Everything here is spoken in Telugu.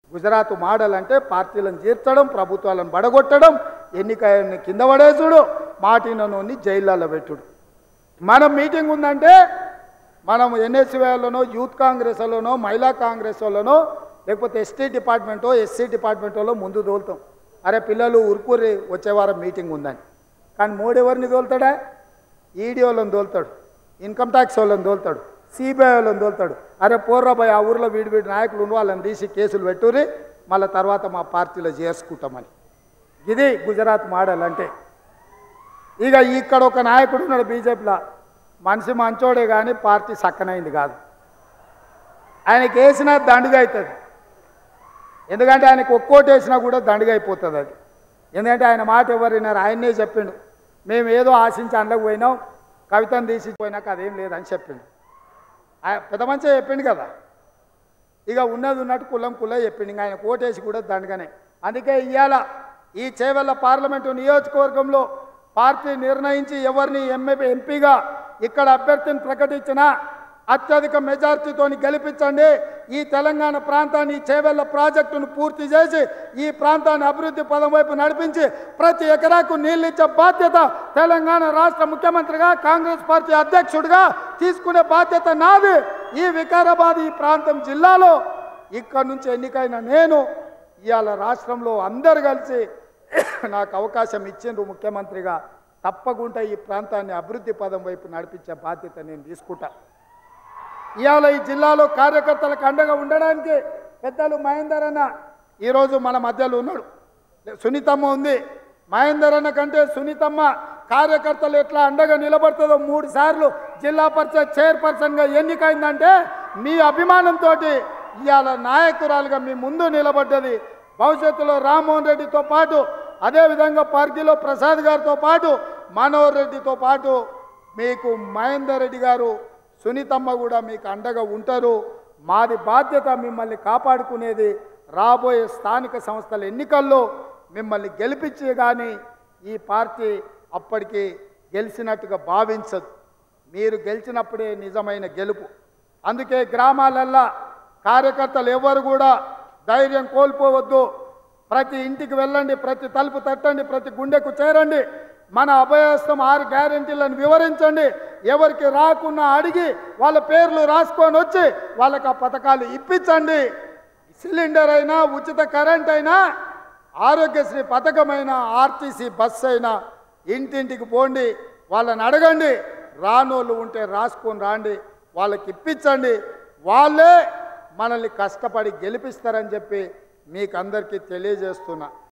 గుజరాత్ మోడల్ అంటే పార్టీలను చేర్చడం ప్రభుత్వాలను బడగొట్టడం ఎన్నికని కింద పడేసుడు మాటినోని జైళ్ళలో పెట్టుడు మనం మీటింగ్ ఉందంటే మనం ఎన్ఎస్వీలోనో యూత్ కాంగ్రెస్లోనో మహిళా కాంగ్రెస్లోనో లేకపోతే ఎస్టీ డిపార్ట్మెంటో ఎస్సీ డిపార్ట్మెంటోలో ముందు తోలుతాం అరే పిల్లలు ఉరుకురి వచ్చే వారం మీటింగ్ ఉందని కానీ మోడీ ఎవరిని తోలుతాడా ఈడీ వాళ్ళని తోలుతాడు ఇన్కమ్ ట్యాక్స్ వాళ్ళని తోలుతాడు సిబిఐ వాళ్ళని తోలుతాడు అరే పోర్రాబాయ్ ఆ ఊర్లో వీడి వీడి నాయకులు ఉన్న వాళ్ళని తీసి కేసులు పెట్టుర్రి మళ్ళీ తర్వాత మా పార్టీలో చేసుకుంటామని ఇది గుజరాత్ మోడల్ అంటే ఇక ఇక్కడ ఒక నాయకుడు ఉన్నాడు బీజేపీలో మనిషి మంచోడే కానీ పార్టీ సక్కనైంది కాదు ఆయనకి వేసినా దండుగా అవుతుంది ఎందుకంటే ఆయనకు ఒక్కోటి వేసినా కూడా దండుగా అయిపోతుంది అది ఎందుకంటే ఆయన మాట ఎవరు విన్నారు ఆయన్నే చెప్పిండు మేము ఏదో ఆశించి అందులోకి పోయినాం కవితను తీసి పోయినాక అదేం లేదని చెప్పిండు ఆయన పెద్ద మంచిగా చెప్పిండు కదా ఇక ఉన్నది ఉన్నట్టు కులం కుల చెప్పిండు ఇంకా ఆయన కోటేసి కూడా దండగానే అందుకే ఇవాళ ఈ చేవెళ్ళ పార్లమెంటు నియోజకవర్గంలో పార్టీ నిర్ణయించి ఎవరిని ఎంఏ ఎంపీగా ఇక్కడ అభ్యర్థిని ప్రకటించినా అత్యధిక మెజార్టీతోని గెలిపించండి ఈ తెలంగాణ ప్రాంతాన్ని ఈ చేవెళ్ళ ప్రాజెక్టును పూర్తి చేసి ఈ ప్రాంతాన్ని అభివృద్ధి పదం వైపు నడిపించి ప్రతి ఎకరాకు నీళ్ళిచ్చే బాధ్యత తెలంగాణ రాష్ట్ర ముఖ్యమంత్రిగా కాంగ్రెస్ పార్టీ అధ్యక్షుడిగా తీసుకునే బాధ్యత నాది ఈ వికారాబాద్ ఈ ప్రాంతం జిల్లాలో ఇక్కడ నుంచి ఎన్నికైన నేను ఇవాళ రాష్ట్రంలో అందరు కలిసి నాకు అవకాశం ఇచ్చిండ్రు ముఖ్యమంత్రిగా తప్పకుండా ఈ ప్రాంతాన్ని అభివృద్ధి పదం వైపు నడిపించే బాధ్యత నేను తీసుకుంటా ఇవాళ ఈ జిల్లాలో కార్యకర్తలకు అండగా ఉండడానికి పెద్దలు మహేందర్ అన్న ఈరోజు మన మధ్యలో ఉన్నాడు సునీతమ్మ ఉంది మహేందర్ అన్న కంటే సునీతమ్మ కార్యకర్తలు ఎట్లా అండగా నిలబడుతుందో మూడు సార్లు జిల్లా పరిషత్ చైర్పర్సన్గా ఎన్నికైందంటే మీ అభిమానంతో ఇవాళ నాయకురాలుగా మీ ముందు నిలబడ్డది భవిష్యత్తులో రామ్మోహన్ రెడ్డితో పాటు అదేవిధంగా పార్టీలో ప్రసాద్ గారితో పాటు మనోహర్ రెడ్డితో పాటు మీకు మహేందర్ రెడ్డి గారు సునీతమ్మ కూడా మీకు అండగా ఉంటారు మాది బాధ్యత మిమ్మల్ని కాపాడుకునేది రాబోయే స్థానిక సంస్థల ఎన్నికల్లో మిమ్మల్ని గెలిపించి కానీ ఈ పార్టీ అప్పటికి గెలిచినట్టుగా భావించదు మీరు గెలిచినప్పుడే నిజమైన గెలుపు అందుకే గ్రామాలల్లో కార్యకర్తలు ఎవరు కూడా ధైర్యం కోల్పోవద్దు ప్రతి ఇంటికి వెళ్ళండి ప్రతి తలుపు తట్టండి ప్రతి గుండెకు చేరండి మన అభయస్థం ఆరు గ్యారెంటీలను వివరించండి ఎవరికి రాకున్నా అడిగి వాళ్ళ పేర్లు రాసుకొని వచ్చి వాళ్ళకి ఆ పథకాలు ఇప్పించండి సిలిండర్ అయినా ఉచిత కరెంట్ అయినా ఆరోగ్యశ్రీ పథకమైన ఆర్టీసీ బస్సు అయినా ఇంటింటికి పోండి వాళ్ళని అడగండి రానోళ్ళు ఉంటే రాసుకొని రాండి వాళ్ళకి ఇప్పించండి వాళ్ళే మనల్ని కష్టపడి గెలిపిస్తారని చెప్పి మీకు అందరికీ తెలియజేస్తున్నా